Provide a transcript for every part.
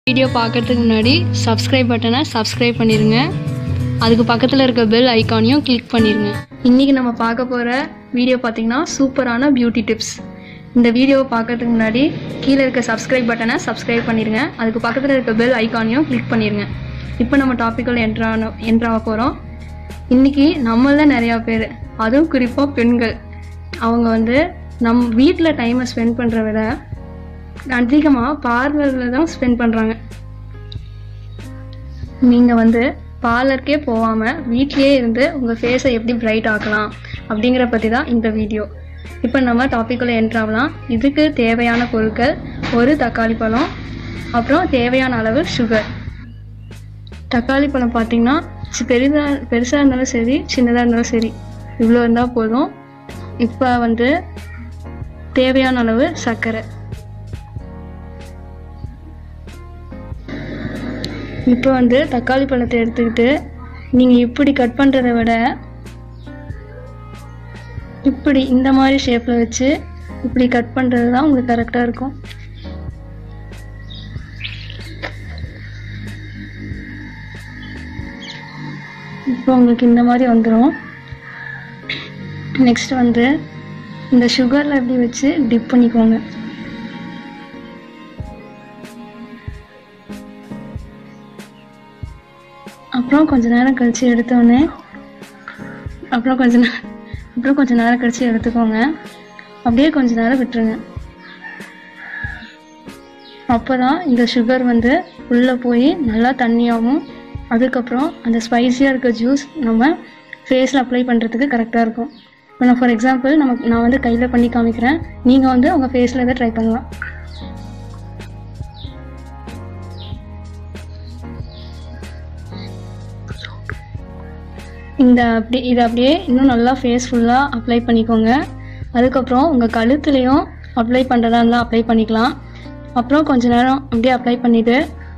video பார்க்கறதுக்கு முன்னாடி subscribe பட்டனை சப்ஸ்கிரைப் பண்ணிடுங்க அதுக்கு பக்கத்தில் இருக்க பெல் ஐக்கானையும் கிளிக் பண்ணிடுங்க இன்றைக்கி நம்ம பார்க்க போகிற வீடியோ பார்த்தீங்கன்னா சூப்பரான பியூட்டி டிப்ஸ் இந்த வீடியோவை பார்க்கறதுக்கு முன்னாடி கீழே இருக்க சப்ஸ்கிரைப் பட்டனை சப்ஸ்கிரைப் பண்ணிடுங்க அதுக்கு பக்கத்தில் இருக்க பெல் ஐக்கானையும் கிளிக் பண்ணிடுங்க இப்போ நம்ம டாப்பிக்கில் என்ட்ரான என்ட்ராக போகிறோம் இன்றைக்கி நம்மள நிறையா பேர் அதுவும் குறிப்பாக பெண்கள் அவங்க வந்து நம் வீட்டில் டைமை ஸ்பெண்ட் பண்ணுற விட அதிகமாக பார்லரில் தான் ஸ்பெண்ட் பண்ணுறாங்க நீங்கள் வந்து பார்லருக்கே போகாமல் வீட்லேயே இருந்து உங்கள் ஃபேஸை எப்படி பிரைட் ஆக்கலாம் அப்படிங்கிற பற்றி தான் இந்த வீடியோ இப்போ நம்ம டாப்பிக்குள்ளே என்ட்ராகலாம் இதுக்கு தேவையான பொருட்கள் ஒரு தக்காளி பழம் அப்புறம் தேவையான அளவு சுகர் தக்காளி பழம் பார்த்தீங்கன்னா சி- பெரிதா பெருசாக இருந்தாலும் சரி சின்னதாக இருந்தாலும் சரி இவ்வளோ இருந்தால் போதும் இப்போ வந்து தேவையான அளவு சர்க்கரை இப்போ வந்து தக்காளி பழத்தை எடுத்துக்கிட்டு நீங்கள் இப்படி கட் பண்ணுறதை விட இப்படி இந்த மாதிரி ஷேப்பில் வச்சு இப்படி கட் பண்ணுறது தான் உங்களுக்கு கரெக்டாக இருக்கும் இப்போ உங்களுக்கு இந்த மாதிரி வந்துடும் நெக்ஸ்ட் வந்து இந்த சுகரில் எப்படி வச்சு டிப் பண்ணிக்கோங்க அப்புறம் கொஞ்ச நேரம் கழிச்சு எடுத்தோடனே அப்புறம் கொஞ்ச நேரம் அப்புறம் கொஞ்ச நேரம் கழிச்சு எடுத்துக்கோங்க அப்படியே கொஞ்ச நேரம் விட்டுருங்க அப்போ தான் இந்த சுகர் வந்து உள்ளே போய் நல்லா தண்ணியாகும் அதுக்கப்புறம் அந்த ஸ்பைஸியாக இருக்க ஜூஸ் நம்ம ஃபேஸில் அப்ளை பண்ணுறதுக்கு கரெக்டாக இருக்கும் இப்போ நான் ஃபார் எக்ஸாம்பிள் நமக்கு நான் வந்து கையில் பண்ணி காமிக்கிறேன் நீங்கள் வந்து உங்கள் ஃபேஸில் இதை ட்ரை பண்ணலாம் இந்த அப்படி இதை அப்படியே இன்னும் நல்லா ஃபேஸ் ஃபுல்லாக அப்ளை பண்ணிக்கோங்க அதுக்கப்புறம் உங்கள் கழுத்துலேயும் அப்ளை பண்ணுறதா இருந்தால் அப்ளை பண்ணிக்கலாம் அப்புறம் கொஞ்ச நேரம் அப்படியே அப்ளை பண்ணிவிட்டு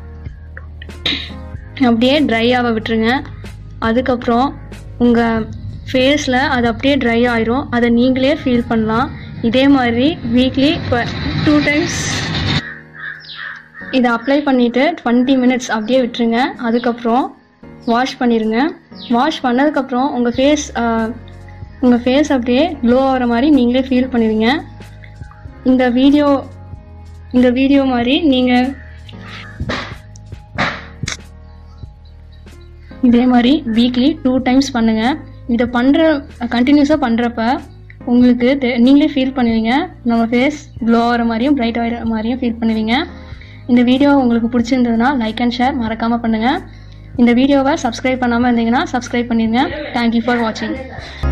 அப்படியே ட்ரை ஆக விட்டுருங்க அதுக்கப்புறம் உங்கள் ஃபேஸில் அது அப்படியே ட்ரை ஆயிரும் அதை நீங்களே ஃபீல் பண்ணலாம் இதே மாதிரி வீக்லி டூ டைம்ஸ் இதை அப்ளை பண்ணிவிட்டு டுவெண்ட்டி மினிட்ஸ் அப்படியே விட்டுருங்க அதுக்கப்புறம் வாஷ் பண்ணிடுங்க வாஷ் பண்ணதுக்கப்புறம் உங்கள் ஃபேஸ் உங்கள் ஃபேஸ் அப்படியே க்ளோ ஆகிற மாதிரி நீங்களே ஃபீல் பண்ணுவீங்க இந்த வீடியோ இந்த வீடியோ மாதிரி நீங்கள் இதே மாதிரி வீக்லி டூ டைம்ஸ் பண்ணுங்கள் இதை பண்ணுற கண்டினியூஸாக பண்ணுறப்ப உங்களுக்கு தெ- நீங்களே ஃபீல் பண்ணுவீங்க நம்ம ஃபேஸ் க்ளோ ஆகிற மாதிரியும் பிரைட் ஆகிற மாதிரியும் ஃபீல் பண்ணுவீங்க இந்த வீடியோ உங்களுக்கு பிடிச்சிருந்ததுன்னா லைக் அண்ட் ஷேர் மறக்காமல் பண்ணுங்கள் இந்த வீடியோவை சப்ஸ்கிரைப் பண்ணாமல் இருந்தீங்கன்னா சப்ஸ்கிரைப் பண்ணிடுங்க தேங்க்யூ ஃபார் வாட்சிங்